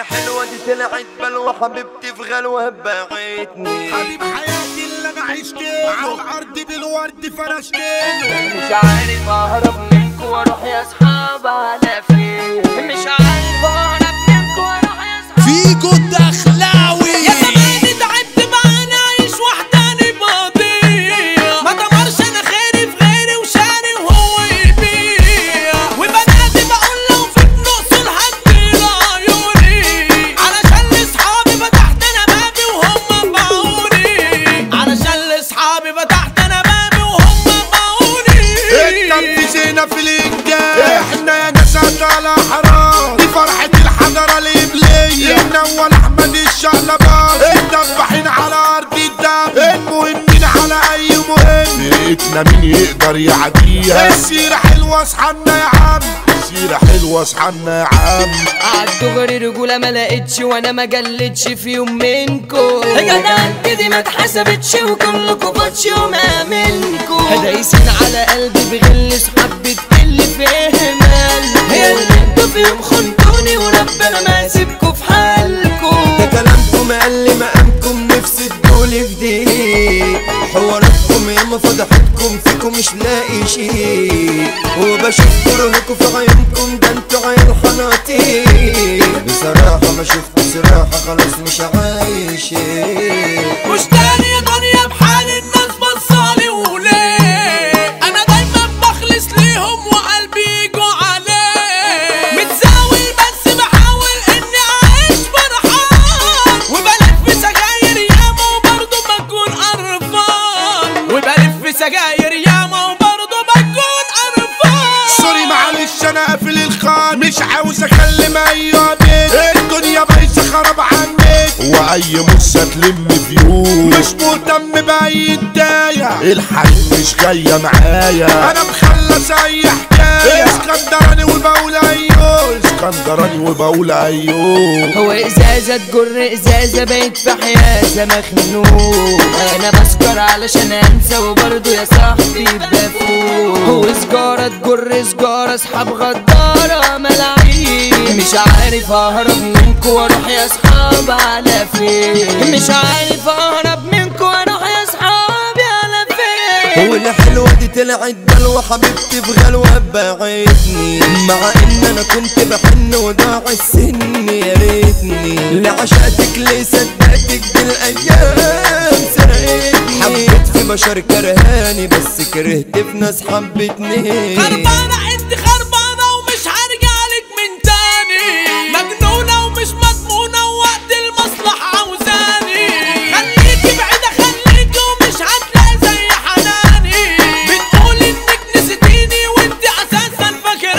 والحلوة دي طلعت بلوى حبيبتي في غلوة باعتني حبيب حياتي اللي انا عشت على الارض بالورد فرشتله مش عارف اهرب منكم واروح يا اصحاب على فين مش عارف اهرب منكم واروح يا اصحاب فيجو الدخلاوي يا زماني تعبت معانا عايش وحداني بقضية ما دمرش انا خيري في غيري وشاري وهو يبيع وبنادي بقول لو في نقص هدي عيوني علشان لاصحابي فتحت انا بابي وهم باعوني علشان لاصحابي فتحت انا بابي وهم باعوني اتنفسينا في الانجاز احنا يا ناس على حرام دي فرحة الحضرة الإبلية الأول أحمد الشعلباز الدبحين على أرض الدم المهمين على أي مهم فرقتنا مين يقدر يعديها السيرة حلوة اصحنا يا عم السيرة حلوة اصحنا يا عم عالدغري رجولة ما لقيتش وانا ما جلتش في يوم منكم جدعنت دي ما اتحسبتش وكلكم فاتش وما منكم دايسين على قلبي بغل صحاب بتقل في اهمال هي اللي انتوا في يوم خنتوني وربنا ما يسيبكم في حالكم ده كلامكم قل مقامكم نفسي تقولي في دقيق حواراتكم ياما فضحتكم فيكم مش لاقي شيء وبشوف كرهكم في عيونكم ده انتوا عيال حناطير بصراحة ما شفت صراحة خلاص مش عايشين مش تاني دنيا بحال الناس بصالي وليه انا دايما بخلص ليهم وقلبي يجوا عليه متزاول بس بحاول اني اعيش فرحان وبلف سجاير ياما وبرضه بكون قرفان وبلف سجاير ياما وبرضه بكون قرفان سوري معلش انا قافل الخان مش عاوز اكلم اي بيت الدنيا بايظه خرب عنك واي مصه تلم فيوم مش مهتم باي دايه الحريم مش جايه معايا انا مخلص اي حكايه اسكندراني وبقول ايوه اسكندراني وبقول ايوه هو ازازة تجر ازازة بقيت في حيازة مخنوق انا بسكر علشان انسى وبرضه يا صاحبي بفوق هو سجارة تجر سجارة اصحاب غدارة ملاعين مش عارف اهرب منكم واروح يا اصحاب على فين مش عارف اهرب منكم واروح يا اصحابي على فين والحلوة دي طلعت بلوى حبيبتي في غلوة باعتني مع ان انا كنت بحن وضاع السن يا ريتني لعشقتك ليه صدقتك دي الايام سرقتني حبيت في بشر كرهاني بس كرهت في ناس حبتني خربانة انت خربانة ومش هرجع لك من تاني مجنونة ومش مضمونة ووقت المصلحة عاوزاني خليكي بعيدة خليكي ومش هتلاقي زي حناني بتقول انك نسيتيني وانت اساسا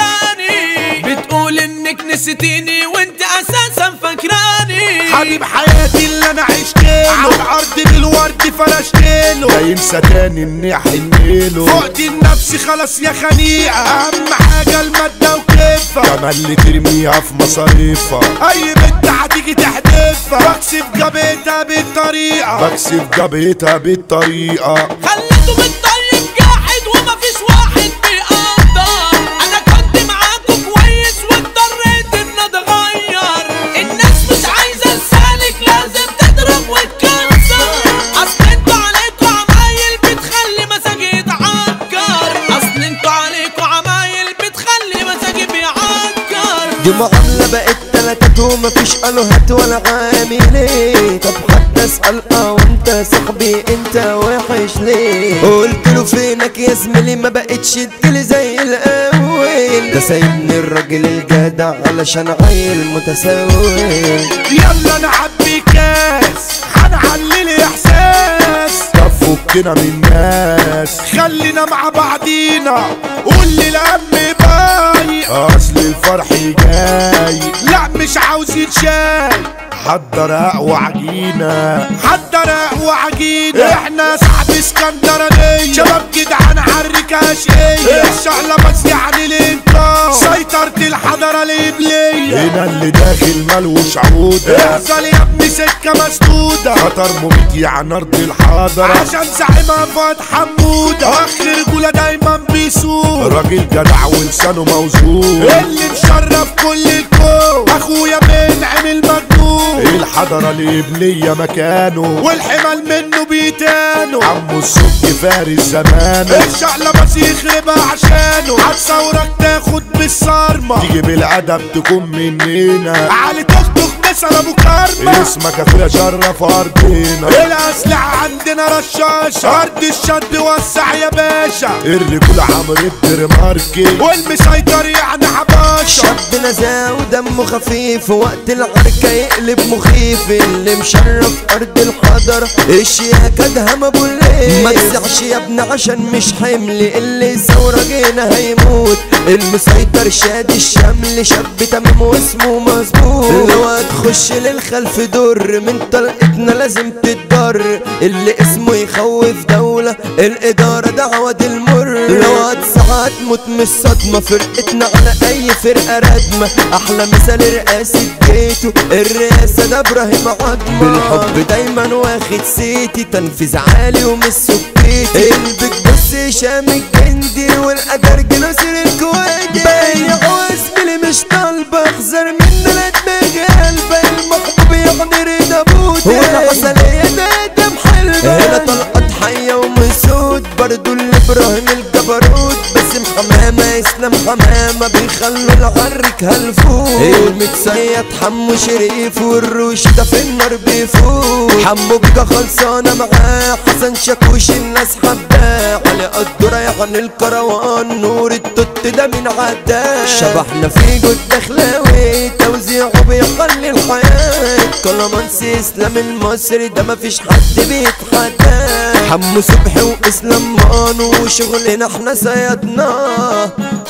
فاكراني بتقول انك نسيتيني وانت اساسا فاكراني حبيب حياتي اللي انا عشت له على الارض بالورد فرشتله لا ينسى تاني اني احنله فقت النفس خلاص يا خنيقه اهم حاجه الماده وكيفها كمان اللي ترميها في مصاريفها اي بنت هتيجي تحدفها بكسب جبهتها بالطريقه بكسب جبهتها بالطريقه خليته بالطيب جاحد ومفيش واحد بيقدر انا كنت معاكم كويس واضطريت ان اتغير الناس مش عايزه لسانك لازم تضرب وتكسر اصل انتوا عليكوا عمايل بتخلي مزاجي يتعكر اصل انتوا عليكوا عمايل بتخلي مزاجي بيعكر دي معاملة بقت تلاتات ومفيش الوهات ولا عاملين طب حتى اسأل اه وانت صاحبي انت وحش ليه قلت له فينك يا زميلي ما بقتش تجيلي زي الاول ده سايبني الراجل الجدع علشان عيل متسول يلا نعبي كاس هنعلي احساس طب فكنا من الناس خلينا مع بعضينا قول لي الهم باي اصل الفرح جاي لا مش عاوزين شاي حضر اقوى عجينة حضر اقوى عجينة احنا صاحب اسكندرانية شباب جدعان عالركة اشقية الشعلة بس يعني الانكار سيطرة الحضرة الإبلية هنا اللي داخل ملوش عودة احصل يا ابني سكة مسدودة خطر مميت يعني ارض الحضرة عشان زعيمها فؤاد حمودة اخر رجولة دايما بيسوق راجل جدع ولسانه موزون اللي مشرف كل الكون اخويا منعم المجنون الحضرة الإبلية مكانه والحمل منه بيتانه عمو السك فارس زمانه الشعلة بس يخربها عشانه هتصورك تاخد بالصارمة تيجي بالأدب تكون مننا علي تخطخ مثل ابو كرمة اسمك اخويا شرف ارضنا الاسلحة عندنا رشاشة ارض الشد وسع يا باشا الرجولة عمرو الدرماركي والمسيطر يعني حباشة شاب نزاه ودمه خفيف وقت العركة يقلب مخيف اللي مشرف أرض الحضر الشياكة دهم أبو الليل ما تسعش يا ابني عشان مش حمل اللي ثورة جينا هيموت المسيطر شادي الشمل شاب تمام واسمه مظبوط لو هتخش للخلف دور من طلقتنا لازم تتضر اللي اسمه يخوف دولة الإدارة دعوة دي المر لو هتسعى تموت من الصدمة فرقتنا على أي فرقة ردمة أحلى مثال رئاسة جيته الرئاسة ده إبراهيم عظمة بالحب دايما واخد سيتي تنفيذ عالي ومش سكيتي البيت بص هشام الجندي والأجرج ناصر الكويتي بايع واسمي مش طالبة أخزر من لا دماغي قلبة المحبوب يعني رضا بوتي والعسلية ده دم حلبة هنا طلقت حية ومسود برضو الإبراهيم الجبروت باسم حمامة اسلام حمامة بيخلوا العرك هلفوت المتسيد حمو شريف والروش ده في النار بيفوت حمو بيجا خلصانة معاه حسن شاكوش الناس حباه علي قدرة يعني الكروان نور التوت ده من عداه شبحنا في جود دخلاوي توزيعه بيخلي الحياة كلامانسي اسلام المصري ده مفيش حد بيتحداه حمو صبحي واسلام مانو وشغلنا احنا سيدناه